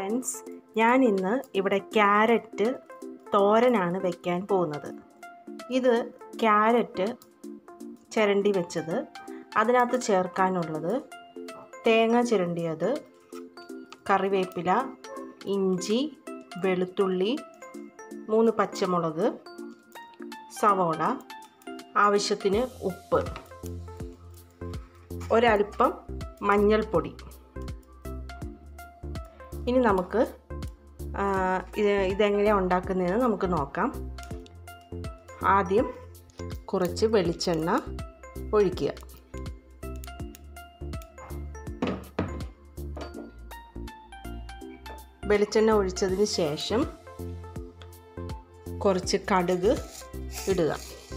friends ഞാൻ ഇന്ന് ഇവിടെ ക്യാരറ്റ് തോരനാണ് വെക്കാൻ പോകുന്നത് ഇത് ക്യാരറ്റ് ചിരണ്ടി വെച്ചത് അതിനകത്ത് ചേർക്കാനുള്ളത് തേങ്ങ ചിരണ്ടിയത് കറിവേപ്പില ഇഞ്ചി വെളുത്തുള്ളി മൂന്ന് പച്ചമുളക് സവോള ആവശ്യത്തിന് ഉപ്പ് ഒരൽപ്പം മഞ്ഞൾപ്പൊടി ഇനി നമുക്ക് ആ, ഇത് ഇതെങ്ങനെയാണ് ഉണ്ടാക്കുന്നതെന്ന് നമുക്ക് നോക്കാം ആദ്യം കുറച്ച് വെളിച്ചെണ്ണ ഒഴിക്കുക വെളിച്ചെണ്ണ ഒഴിച്ചതിന് ശേഷം കുറച്ച് കടുക് ഇടുക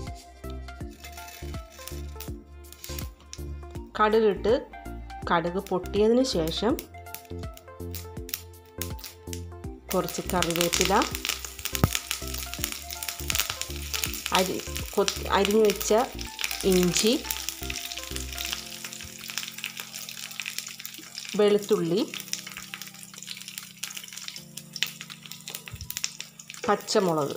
കടുകിട്ട് കടുക് പൊട്ടിയതിന് ശേഷം കുറച്ച് കറിവേപ്പില അരി കൊത്തി അരിഞ്ഞു വെച്ച ഇഞ്ചി വെളുത്തുള്ളി പച്ചമുളക്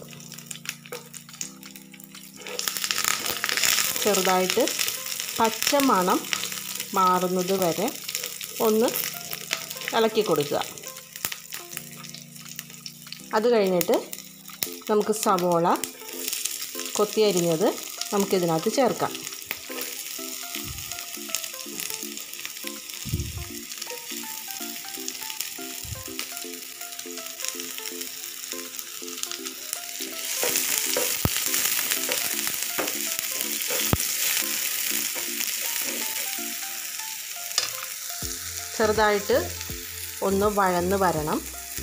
ചെറുതായിട്ട് പച്ച മണം മാറുന്നത് വരെ ഒന്ന് ഇളക്കി കൊടുക്കുക അത് കഴിഞ്ഞിട്ട് നമുക്ക് സവോള കൊത്തി അരിഞ്ഞത് നമുക്കിതിനകത്ത് ചേർക്കാം ചെറുതായിട്ട് ഒന്ന് വഴന്ന് വരണം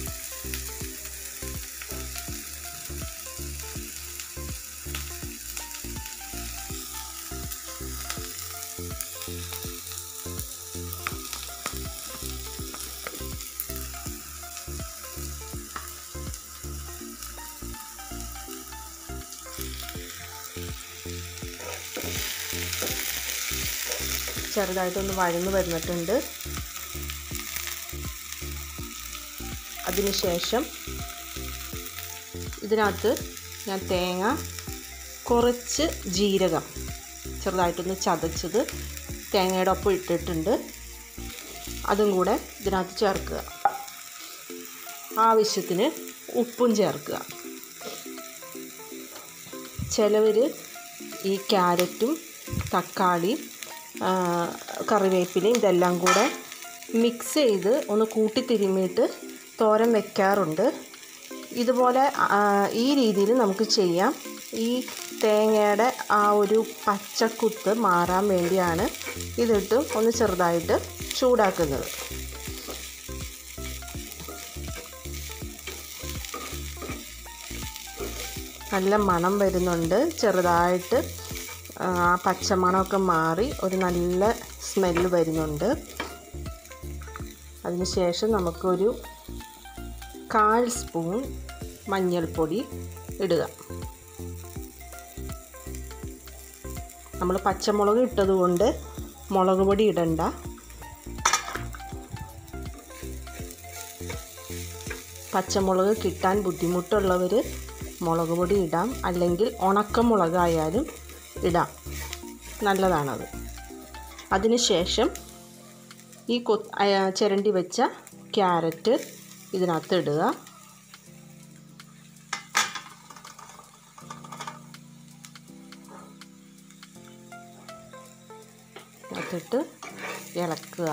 ചെറുതായിട്ടൊന്ന് വഴന്ന് വരുന്നിട്ടുണ്ട് അതിനുശേഷം ഇതിനകത്ത് ഞാൻ തേങ്ങ കുറച്ച് ജീരകം ചെറുതായിട്ടൊന്ന് ചതച്ചത് തേങ്ങയുടെ ഒപ്പം ഇട്ടിട്ടുണ്ട് അതും കൂടെ ഇതിനകത്ത് ചേർക്കുക ആവശ്യത്തിന് ഉപ്പും ചേർക്കുക ചിലവർ ഈ ക്യാരറ്റും തക്കാളി ആ, കറിവേപ്പിലയും ഇതെല്ലാം കൂടെ മിക്സ് ചെയ്ത് ഒന്ന് കൂട്ടി തിരുമ്മിയിട്ട് തോരൻ വെക്കാറുണ്ട് ഇതുപോലെ ആ, ഈ രീതിയിൽ നമുക്ക് ചെയ്യാം ഈ തേങ്ങയുടെ ആ ഒരു പച്ചക്കുത്ത് മാറാൻ വേണ്ടിയാണ് ഇതിട്ട് ഒന്ന് ചെറുതായിട്ട് ചൂടാക്കുന്നത് നല്ല മണം വരുന്നുണ്ട് ചെറുതായിട്ട് ആ പച്ചമണമൊക്കെ മാറി ഒരു നല്ല സ്മെല്ല് വരുന്നുണ്ട് അതിനുശേഷം നമുക്കൊരു കാൽ സ്പൂൺ മഞ്ഞൾപ്പൊടി ഇടുക നമ്മൾ പച്ചമുളക് ഇട്ടതുകൊണ്ട് മുളക് പൊടി ഇടണ്ട പച്ചമുളക് കിട്ടാൻ ബുദ്ധിമുട്ടുള്ളവർ മുളക് പൊടി ഇടാം അല്ലെങ്കിൽ ഉണക്കമുളകായാലും ഇടാം നല്ലതാണത് അതിനുശേഷം ഈ കൊ അയ- ചിരണ്ടി വെച്ച ക്യാരറ്റ് ഇതിനകത്ത് ഇടുക അതിട്ട് ഇളക്കുക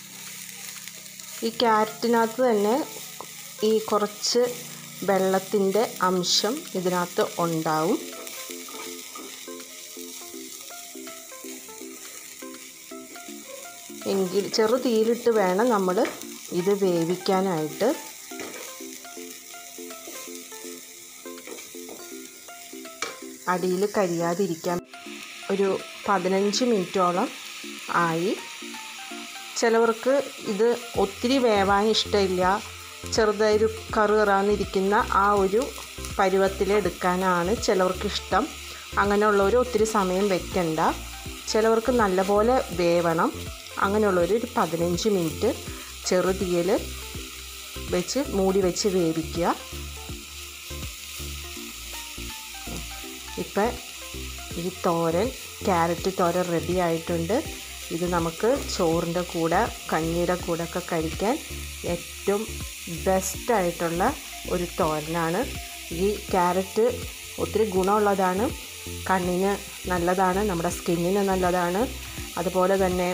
ഈ ക്യാരറ്റിനകത്ത് തന്നെ ഈ കുറച്ച് വെള്ളത്തിൻ്റെ അംശം ഇതിനകത്ത് ഉണ്ടാവും എങ്കിൽ ചെറു തീയിലിട്ട് വേണം നമ്മൾ ഇത് വേവിക്കാനായിട്ട് അടിയിൽ കരിയാതിരിക്കാൻ ഒരു പതിനഞ്ച് മിനിറ്റോളം ആയി ചിലവർക്ക് ഇത് ഒത്തിരി വേവാൻ ഇഷ്ടമില്ല ചെറുതായൊരു കറ് കറാന്നിരിക്കുന്ന ആ ഒരു പരുവത്തിലെടുക്കാനാണ് ചിലവർക്ക് ഇഷ്ടം അങ്ങനെയുള്ളവർ ഒത്തിരി സമയം വെക്കണ്ട ചിലവർക്ക് നല്ലപോലെ വേവണം അങ്ങനെയുള്ളവർ ഒരു പതിനഞ്ച് മിനിറ്റ് ചെറുതീയിൽ വെച്ച് മൂടി വെച്ച് വേവിക്കുക ഇപ്പം ഈ തോരൻ ക്യാരറ്റ് തോരൻ റെഡി ആയിട്ടുണ്ട് ഇത് നമുക്ക് ചോറിൻ്റെ കൂടെ കഞ്ഞിയുടെ കൂടെ ഒക്കെ കഴിക്കാൻ ഏറ്റവും ബെസ്റ്റായിട്ടുള്ള ഒരു തോരനാണ് ഈ ക്യാരറ്റ് ഒത്തിരി ഗുണമുള്ളതാണ് കണ്ണിന് നല്ലതാണ് നമ്മുടെ സ്കിന്നിന് നല്ലതാണ് അതുപോലെ തന്നെ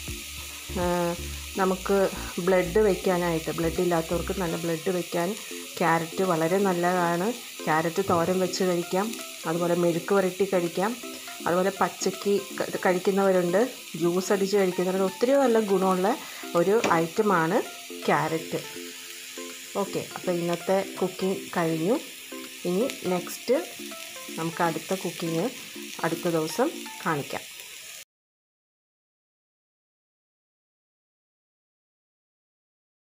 നമുക്ക് ബ്ലഡ് വയ്ക്കാനായിട്ട് ബ്ലഡ് ഇല്ലാത്തവർക്ക് നല്ല ബ്ലഡ് വയ്ക്കാൻ ക്യാരറ്റ് വളരെ നല്ലതാണ് ക്യാരറ്റ് തോരൻ വെച്ച് കഴിക്കാം അതുപോലെ മെഴുക്ക് പുരട്ടി കഴിക്കാം അതുപോലെ പച്ചക്ക് കഴിക്കുന്നവരുണ്ട് ജ്യൂസ് അടിച്ച് കഴിക്കുന്നവരുണ്ട് ഒത്തിരി നല്ല ഗുണമുള്ള ഒരു ഐറ്റമാണ് ക്യാരറ്റ് ഓക്കെ അപ്പോൾ ഇന്നത്തെ കുക്കിംഗ് കഴിഞ്ഞു ഇനി നെക്സ്റ്റ് നമുക്ക് അടുത്ത കുക്കിംഗ് അടുത്ത ദിവസം കാണിക്കാം